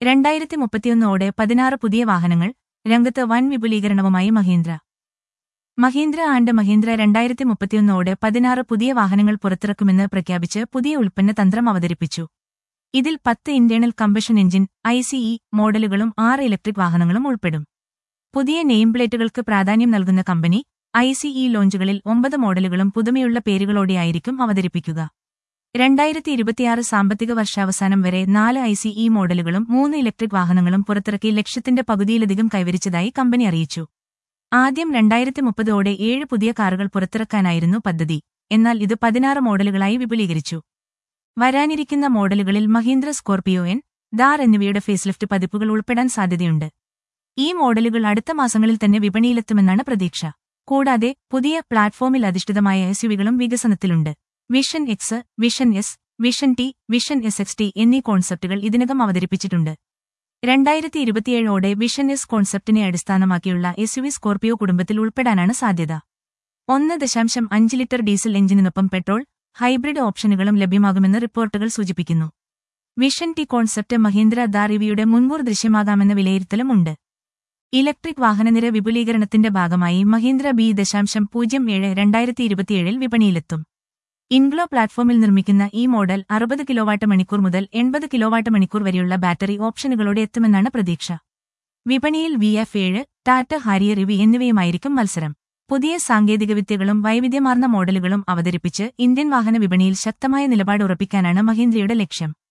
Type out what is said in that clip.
രണ്ടായിരത്തി മുപ്പത്തിയൊന്നോടെ പതിനാറ് പുതിയ വാഹനങ്ങൾ രംഗത്ത് വൻ വിപുലീകരണവുമായി മഹീന്ദ്ര മഹീന്ദ്ര ആൻഡ് മഹീന്ദ്ര രണ്ടായിരത്തി മുപ്പത്തിയൊന്നോടെ പതിനാറ് പുതിയ വാഹനങ്ങൾ പുറത്തിറക്കുമെന്ന് പ്രഖ്യാപിച്ച് പുതിയ ഉൽപ്പന്ന തന്ത്രം അവതരിപ്പിച്ചു ഇതിൽ പത്ത് ഇന്റേണൽ കമ്പഷൻ എഞ്ചിൻ ഐസിഇ മോഡലുകളും ആറ് ഇലക്ട്രിക് വാഹനങ്ങളും ഉൾപ്പെടും പുതിയ നെയിം പ്ലേറ്റുകൾക്ക് പ്രാധാന്യം നൽകുന്ന കമ്പനി ഐസിഇ ലോഞ്ചുകളിൽ ഒമ്പത് മോഡലുകളും പുതുമയുള്ള പേരുകളോടെയായിരിക്കും അവതരിപ്പിക്കുക രണ്ടായിരത്തി ഇരുപത്തിയാറ് സാമ്പത്തിക വർഷാവസാനം വരെ നാല് ഐസിഇ മോഡലുകളും മൂന്ന് ഇലക്ട്രിക് വാഹനങ്ങളും പുറത്തിറക്കി ലക്ഷ്യത്തിന്റെ പകുതിയിലധികം കൈവരിച്ചതായി കമ്പനി അറിയിച്ചു ആദ്യം രണ്ടായിരത്തി മുപ്പതോടെ ഏഴ് പുതിയ കാറുകൾ പുറത്തിറക്കാനായിരുന്നു പദ്ധതി എന്നാൽ ഇത് പതിനാറ് മോഡലുകളായി വിപുലീകരിച്ചു വരാനിരിക്കുന്ന മോഡലുകളിൽ മഹീന്ദ്ര സ്കോർപിയോ എൻ ദാർ എന്നിവയുടെ ഫേസ്ലിഫ്റ്റ് പതിപ്പുകൾ ഉൾപ്പെടാൻ സാധ്യതയുണ്ട് ഈ മോഡലുകൾ അടുത്ത മാസങ്ങളിൽ തന്നെ വിപണിയിലെത്തുമെന്നാണ് പ്രതീക്ഷ കൂടാതെ പുതിയ പ്ലാറ്റ്ഫോമിൽ അധിഷ്ഠിതമായ എസ്യുവികളും വികസനത്തിലുണ്ട് Vision X Vision S Vision T Vision S X T എന്നീ കോൺസെപ്റ്റുകൾ ഇതിനകം അവതരിപ്പിച്ചിട്ടുണ്ട് രണ്ടായിരത്തി ഇരുപത്തിയേഴോടെ വിഷൻ എസ് കോൺസെപ്റ്റിനെ അടിസ്ഥാനമാക്കിയുള്ള എസ്യുവി സ്കോർപിയോ കുടുംബത്തിൽ ഉൾപ്പെടാനാണ് സാധ്യത ഒന്ന് ദശാംശം അഞ്ച് ലിറ്റർ ഡീസൽ എഞ്ചിനിനൊപ്പം പെട്രോൾ ഹൈബ്രിഡ് ഓപ്ഷനുകളും ലഭ്യമാകുമെന്ന് റിപ്പോർട്ടുകൾ സൂചിപ്പിക്കുന്നു വിഷൻ ടി കോൺസെപ്റ്റ് മഹീന്ദ്ര ദാറിവിയുടെ മുൻകൂർ ദൃശ്യമാകാമെന്ന വിലയിരുത്തലും ഉണ്ട് ഇലക്ട്രിക് വാഹനനിര വിപുലീകരണത്തിന്റെ ഭാഗമായി മഹീന്ദ്ര ബി ദശാംശം പൂജ്യം ഏഴ് രണ്ടായിരത്തി ഇരുപത്തിയേഴിൽ വിപണിയിലെത്തും ഇൻഗ്ലോ പ്ലാറ്റ്ഫോമിൽ നിർമ്മിക്കുന്ന ഈ മോഡൽ അറുപത് കിലോവാട്ട് മണിക്കൂർ മുതൽ എൺപത് കിലോവാട്ട് മണിക്കൂർ വരെയുള്ള ബാറ്ററി ഓപ്ഷനുകളോടെ എത്തുമെന്നാണ് പ്രതീക്ഷ വിപണിയിൽ വി എഫ് ഏഴ് ടാറ്റ ഹാരിയർ ഇവി എന്നിവയുമായിരിക്കും മത്സരം പുതിയ സാങ്കേതികവിദ്യകളും വൈവിധ്യമാർന്ന മോഡലുകളും അവതരിപ്പിച്ച് ഇന്ത്യൻ വാഹന വിപണിയിൽ ശക്തമായ നിലപാട് ഉറപ്പിക്കാനാണ് മഹീന്ദ്രയുടെ ലക്ഷ്യം